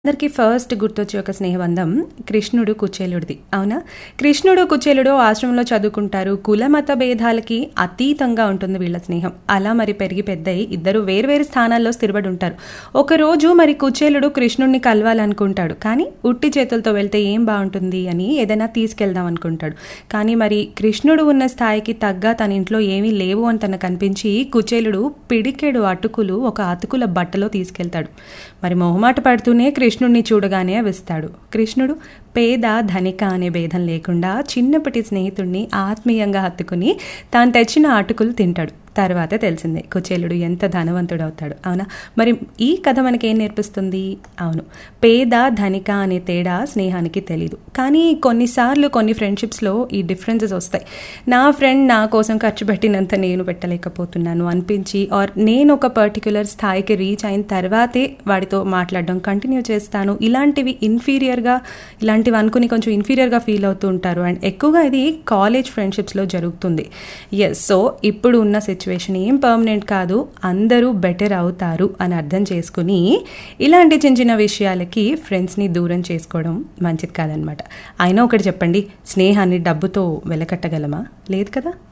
అందరికీ ఫస్ట్ గుర్తొచ్చే ఒక స్నేహబంధం కృష్ణుడు కుచేలుడిది అవునా కృష్ణుడు కుచేలుడు ఆశ్రమంలో చదువుకుంటారు కుల మత భేదాలకి అతీతంగా ఉంటుంది వీళ్ళ స్నేహం అలా మరి పెరిగి పెద్దయి ఇద్దరు వేర్వేరు స్థానాల్లో స్థిరపడి ఉంటారు ఒకరోజు మరి కుచేలుడు కృష్ణుడిని కలవాలనుకుంటాడు కానీ ఉట్టి చేతులతో వెళ్తే ఏం బాగుంటుంది అని ఏదైనా తీసుకెళ్దాం అనుకుంటాడు కానీ మరి కృష్ణుడు ఉన్న స్థాయికి తగ్గ తన ఇంట్లో ఏమీ లేవు అని తనకు అనిపించి కుచేలుడు పిడికెడు అటుకులు ఒక అతుకుల బట్టలో తీసుకెళ్తాడు మరి మొహమాట పడుతూనే కృష్ణుడిని చూడగానే అవిస్తాడు కృష్ణుడు పేద ధనిక అనే భేదం లేకుండా చిన్నప్పటి స్నేహితుడిని ఆత్మీయంగా హత్తుకుని తాను తెచ్చిన అటుకులు తింటాడు తర్వాత తెలిసిందే కుచేలుడు ఎంత ధనవంతుడు అవుతాడు అవునా మరి ఈ కథ మనకి ఏం నేర్పిస్తుంది అవును పేద ధనిక అనే తేడా స్నేహానికి తెలీదు కానీ కొన్నిసార్లు కొన్ని ఫ్రెండ్షిప్స్లో ఈ డిఫరెన్సెస్ వస్తాయి నా ఫ్రెండ్ నా కోసం ఖర్చు పెట్టినంత నేను పెట్టలేకపోతున్నాను అనిపించి ఆర్ నేను ఒక పర్టిక్యులర్ స్థాయికి రీచ్ అయిన తర్వాతే వాడితో మాట్లాడడం కంటిన్యూ చేస్తాను ఇలాంటివి ఇన్ఫీరియర్గా ఇలాంటివి అనుకుని కొంచెం ఇన్ఫీరియర్గా ఫీల్ అవుతూ ఉంటారు అండ్ ఎక్కువగా ఇది కాలేజ్ ఫ్రెండ్షిప్స్లో జరుగుతుంది ఎస్ సో ఇప్పుడు ఉన్న సిచ్యువేషన్ ఏం పర్మనెంట్ కాదు అందరూ బెటర్ అవుతారు అని అర్థం చేసుకుని ఇలాంటి చిన్న చిన్న విషయాలకి ఫ్రెండ్స్ని దూరం చేసుకోవడం మంచిది కాదనమాట అయినా ఒకటి చెప్పండి స్నేహాన్ని డబ్బుతో వెలకట్టగలమా లేదు కదా